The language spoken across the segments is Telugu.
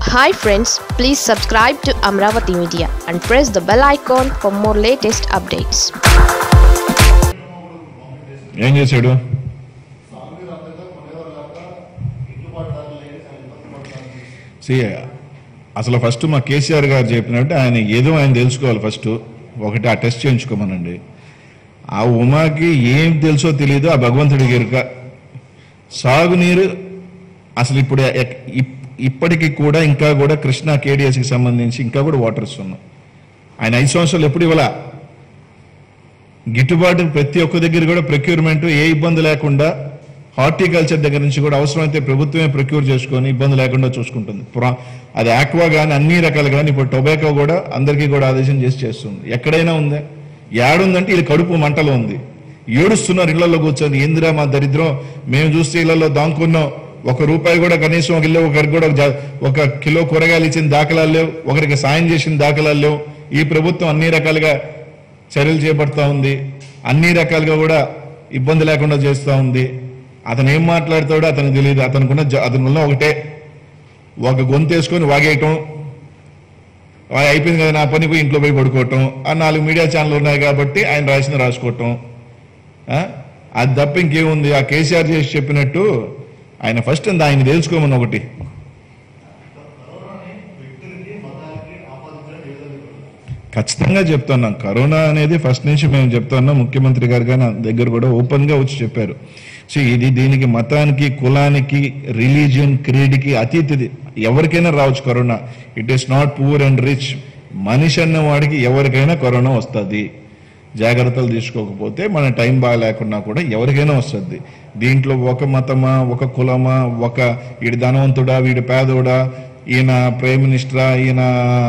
Hi friends please subscribe to Amaravati media and press the bell icon for more latest updates ఏం చేశాడు సి అసలు ఫస్ట్ మా కేసీఆర్ గారు చెప్పినట్టు ఆయన ఏదో ఆయన తెలుసుకోవాలి ఫస్ట్ ఒకటి ఆ టెస్ట్ చేయించుకోమనండి ఆ ఉమాకి ఏం తెలుసో తెలియదు ఆ భగవంతుడి ఎరుక సాగునీరు అసలు ఇప్పుడు ఎక్- ఇప్- ఇప్పటికీ కూడా ఇంకా కూడా కృష్ణా కేడిఎస్కి సంబంధించి ఇంకా కూడా వాటర్ ఇస్తున్నాం ఆయన ఐదు సంవత్సరాలు ఎప్పుడు ఇవ్వాల గిట్టుబాటు ప్రతి ఒక్క దగ్గర కూడా ప్రొక్యూర్మెంట్ ఏ ఇబ్బంది లేకుండా హార్టికల్చర్ దగ్గర నుంచి కూడా అవసరమైతే ప్రభుత్వమే ప్రొక్యూర్ చేసుకొని ఇబ్బంది లేకుండా చూసుకుంటుంది ప్రా- అది ఆక్వా కానీ అన్ని రకాలు కానీ ఇప్పుడు టొబాకో కూడా అందరికీ కూడా ఆదేశం చేసి చేస్తుంది ఎక్కడైనా ఉందా ఏడుందంటే ఇది కడుపు మంటలో ఉంది ఏడుస్తున్నారు ఇళ్లలో కూర్చొని ఏందిరా మా దరిద్రం మేము చూస్తే ఇళ్లలో దాంకున్నాం ఒక రూపాయి కూడా కనీసం ఒక ఇల్లు ఒకరికి కూడా ఒక జా- ఒక కిలో కూరగాయలు ఇచ్చిన దాఖలాలు లేవు ఒకరికి సాయం చేసిన దాఖలాలు లేవు ఈ ప్రభుత్వం అన్ని రకాలుగా చర్యలు చేపడతా ఉంది అన్ని రకాలుగా కూడా ఇబ్బంది లేకుండా చేస్తూ ఉంది అతను ఏం మాట్లాడతాడో అతనికి తెలియదు అతనుకున్న జ- అతనుకున్న ఒకటే ఒక గొంతు వేసుకొని వాగేయటం "ఆ, అయిపోయింది కదా నా పని పోయి ఇంట్లో పోయి పడుకోవటం ఆ నాలుగు మీడియా ఛానల్ ఉన్నాయి కాబట్టి ఆయన రాసిన రాసుకోవటం ఆ? అది తప్ప ఇంకేముంది ఆ కేసీఆర్ చేసి చెప్పినట్టు ఆయన ఫస్ట్ ఆయన తెలుసుకోమని ఒకటి ఖచ్చితంగా చెప్తున్నాం కరోనా అనేది ఫస్ట్ నుంచి మేము చెప్తున్నాం ముఖ్యమంత్రి గారు కానీ నా దగ్గర కూడా ఓపెన్ గా వచ్చి చెప్పారు సో ఇది దీనికి మతానికి కులానికి రిలీజియన్ క్రీడ్కి అతీతిది ఎవరికైనా రావచ్చు corona it is not poor and rich మనిషి అన్న వాడికి ఎవరికైనా కరోనా వస్తుంది జాగ్రత్తలు తీసుకోకపోతే మన టైం బాగా లేకున్నా కూడా ఎవరికైనా వస్తుంది దీంట్లో ఒక మతమా ఒక కులమా ఒక వీడి ధనవంతుడా వీడి పేదోడా ఈయన ప్రైమ్ మినిస్టరా ఈయన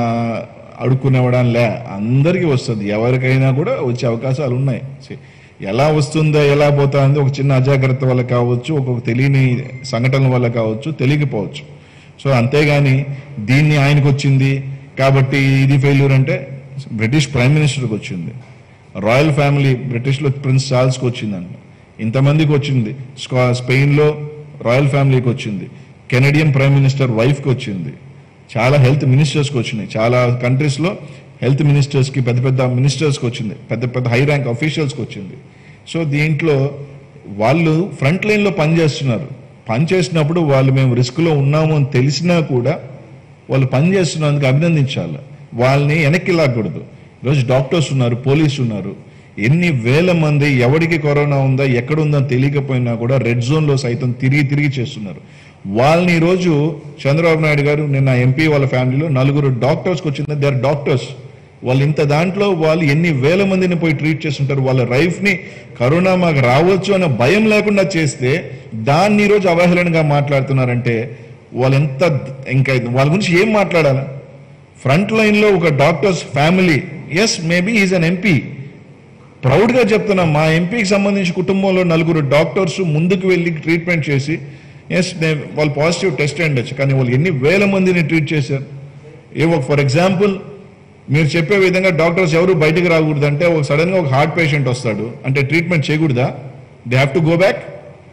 అడుక్కునేవడం లే అందరికీ వస్తుంది ఎవరికైనా కూడా వచ్చే అవకాశాలు ఉన్నాయి సి, ఎలా వస్తుందో ఎలా పోతుందో ఒక చిన్న అజాగ్రత్త వల్ల కావచ్చు ఒక్కొక్క తెలియని సంఘటనల వల్ల కావచ్చు తెలియకపోవచ్చు సో అంతేగాని దీన్ని ఆయనకు వచ్చింది కాబట్టి ఇది ఫెయిల్యూర్ అంటే బ్రిటిష్ ప్రైమ్ మినిస్టర్కి వచ్చింది రాయల్ ఫ్యామిలీ బ్రిటిష్లో ప్రిన్స్ చార్ల్స్కి వచ్చిందండి ఇంతమందికి వచ్చింది స్కా- స్పెయిన్లో రాయల్ ఫ్యామిలీకి వచ్చింది కెనడియన్ ప్రైమ్ మినిస్టర్ వైఫ్కి వచ్చింది చాలా హెల్త్ మినిస్టర్స్కి వచ్చినాయి చాలా కంట్రీస్లో హెల్త్ మినిస్టర్స్కి పెద్ద పెద్ద మినిస్టర్స్కి వచ్చింది పెద్ద పెద్ద హై ర్యాంక్ అఫీషియల్స్కి వచ్చింది సో దీంట్లో వాళ్ళు ఫ్రంట్ లైన్లో పనిచేస్తున్నారు పనిచేసినప్పుడు వాళ్ళు మేము రిస్క్లో ఉన్నాము అని తెలిసినా కూడా వాళ్ళు పనిచేస్తున్నందుకు అభినందించాలి వాళ్ళని వెనక్కి లాగకూడదు ఈరోజు డాక్టర్స్ ఉన్నారు పోలీసు ఉన్నారు ఎన్ని వేల మంది ఎవరికి కరోనా ఉందా ఎక్కడ ఉందో తెలియకపోయినా కూడా రెడ్ జోన్లో సైతం తిరిగి తిరిగి చేస్తున్నారు వాళ్ళని ఈరోజు చంద్రబాబు నాయుడు గారు నిన్న ఎంపీ వాళ్ళ ఫ్యామిలీలో నలుగురు డాక్టర్స్కి వచ్చింది దే ఆర్ డాక్టర్స్ వాళ్ళు ఇంత దాంట్లో వాళ్ళు ఎన్ని వేల మందిని పోయి ట్రీట్ చేస్తుంటారు వాళ్ళ లైఫ్ని కరోనా మాకు రావచ్చు అనే భయం లేకుండా చేస్తే దాన్ని ఈరోజు అవహేళనగా మాట్లాడుతున్నారంటే వాళ్ళు ఎంత ఇంకా వాళ్ళ గురించి ఏం మాట్లాడాలి ఫ్రంట్ లైన్లో ఒక doctors family yes maybe is an MP ప్రౌడ్గా చెప్తున్నా మా ఎంపీకి సంబంధించి కుటుంబంలో నలుగురు డాక్టర్స్ ముందుకు వెళ్ళి ట్రీట్మెంట్ చేసి ఎస్ వాళ్ళు పాజిటివ్ టెస్ట్ అయ్యొచ్చు కానీ వాళ్ళు ఎన్ని వేల మందిని ట్రీట్ చేశారు ఏవో ఫర్ ఎగ్జాంపుల్ మీరు చెప్పే విధంగా డాక్టర్స్ ఎవరు బయటకు రాకూడదు అంటే ఒక సడన్గా ఒక హార్ట్ పేషెంట్ వస్తాడు అంటే ట్రీట్మెంట్ చేయకూడదా they have to go back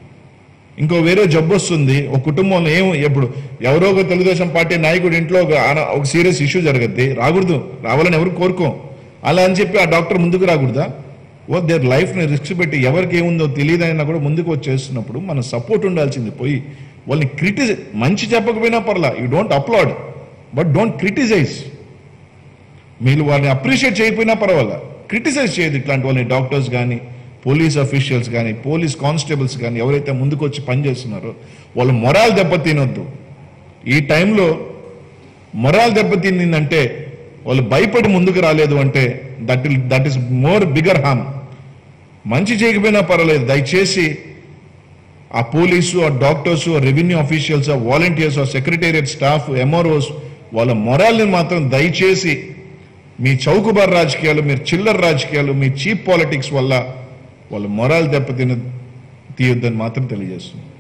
ఇంకో వేరే జబ్బు వస్తుంది ఒక కుటుంబంలో ఏం ఇప్పుడు ఎవరో ఒక తెలుగుదేశం పార్టీ నాయకుడి ఇంట్లో ఒక ఆన- ఒక సీరియస్ ఇష్యూ జరగద్ది రాకూడదు రావాలని ఎవరు కోరుకోం అలా అని చెప్పి ఆ డాక్టర్ ముందుకు రాకూడదా ఓ దేర్ లైఫ్ని రిస్క్ పెట్టి ఎవరికి ఏముందో తెలియదైనా కూడా ముందుకు వచ్చి చేస్తున్నప్పుడు మన సపోర్ట్ ఉండాల్సింది పోయి వాళ్ళని క్రిటిసై మంచి చెప్పకపోయినా పర్లా you don't applaud but don't criticise మీరు వాళ్ళని అప్రిషియేట్ చేయకపోయినా పర్వాలా క్రిటిసైజ్ చేయదు ఇట్లాంటి వాళ్ళని డాక్టర్స్ కానీ పోలీస్ అఫీషియల్స్ కానీ పోలీస్ కానిస్టేబుల్స్ కానీ ఎవరైతే ముందుకు వచ్చి పనిచేస్తున్నారో వాళ్ళు మొరాల్ దెబ్బతినొద్దు ఈ టైంలో మొరాల్ దెబ్బతిందంటే వాళ్ళు భయపడి ముందుకు రాలేదు అంటే that ill that is more bigger harm మంచి చేయకపోయినా పర్వాలేదు దయచేసి ఆ పోలీసు ఆ డాక్టర్స్ ఆ రెవెన్యూ అఫీషియల్స్ ఆ వాలంటీర్స్ ఆ సెక్రటేరియట్ స్టాఫ్ ఎంఆర్ఓస్ వాళ్ళ మొరాల్ని మాత్రం దయచేసి మీ చౌకబార్ రాజకీయాలు మీరు చిల్లర రాజకీయాలు మీ చీప్ పాలిటిక్స్ వల్ల వాళ్ళ మొరాల్ దెబ్బతిన తీయొద్దని మాత్రం తెలియజేస్తుంది